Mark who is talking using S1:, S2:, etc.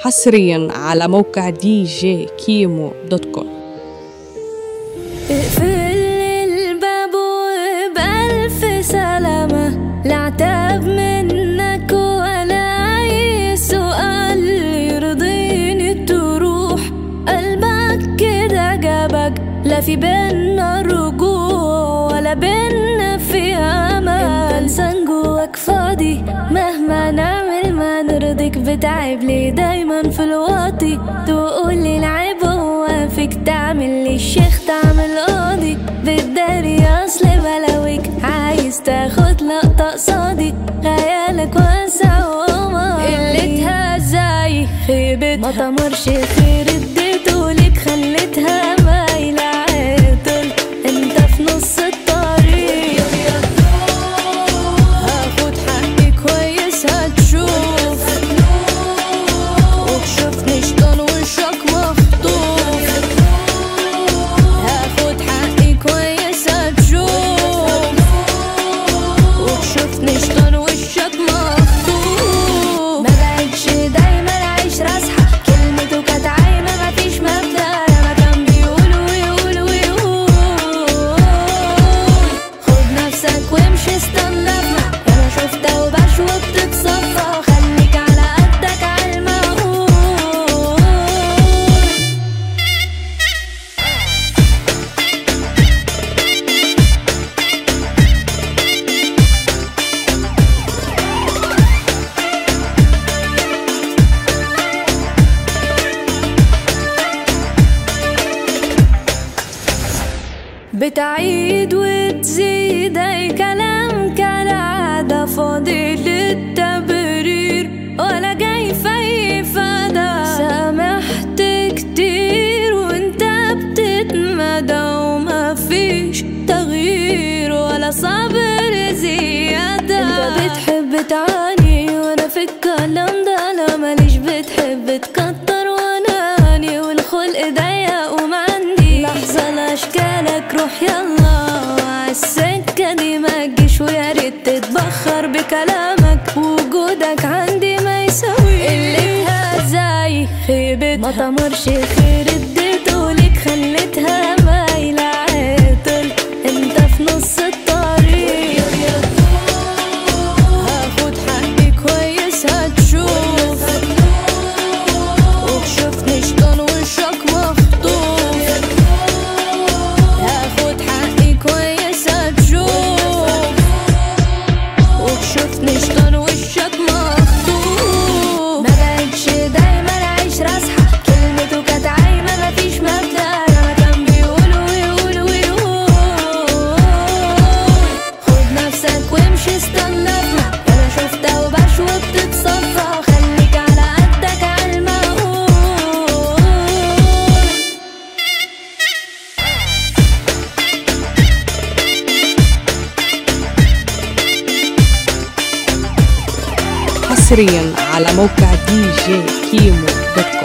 S1: حصريا على موقع دي جي كيمو دوت كوم
S2: اقفل الباب وبألف سلامة لا عتاب منك ولا أي سؤال يرضيني تروح قلبك كده جابك لا في بينا رجوع ولا بينا في أمل انت لسان جواك فاضي مهما نعمل ما نرضيك بتعب ليه دايما في الواطي تقولي العيب هو فيك تعمل لي الشيخ تعمل قاضي بالداري اصل بلاويك عايز تاخد لقطة قصادي خيالك واسع وماضي قلتها زي خيبت ما تمرش خير اديته ليك خليتها مايلة عدل انت في نص الطريق هاخد حقي كويس هتشوف وتشوفني شطان وشك مخطوف هاخد حقي كويس هتشوف وتشوفني شطان وشك مخطوف ما بقتش دايما عايش راسحة كلمته كانت عايمة مفيش مبدأ لما كان بيقول ويقول ويقول خد نفسك وامشي استنى انا شفتها وبشوف بتتصفى خليك على قدك على المعقول بتعيد وتزيد اي كلام كالعادة فاضي للتبرير ولا جاي في اي فدا سامحت كتير وانت بتتمدى وما فيش تغيير ولا صبر زيادة انت بتحب تعاني وانا في الكلام ده انا ماليش بتحب تكتر واناني والخلق ضيق وما عندي لحظة لاشكالك روح يلا وعالسكة دي ما تجيش ويا ريت تتبخر بكلامك وجودك عندي ما يساوي قلتها زي خيبت ما تمرش خير اديته ليك خليتها مايلة عدل انت في نص الطريق هاخد حقي كويس هتشوف وتشوفني شطان وشك مخطوف هاخد حقي كويس هتشوف وتشوفني شطان وشك مخطوف ما بقتش دايما عايش راسحة كلمته كانت عايمة مفيش مبدأ لما كان بيقول ويقول ويقول خد نفسك وامشي استنى انا شفتها وبشوف بتتصفى خليك على قدك على المعقول
S1: حصريا على موقع دي جي كيمو دوت كوم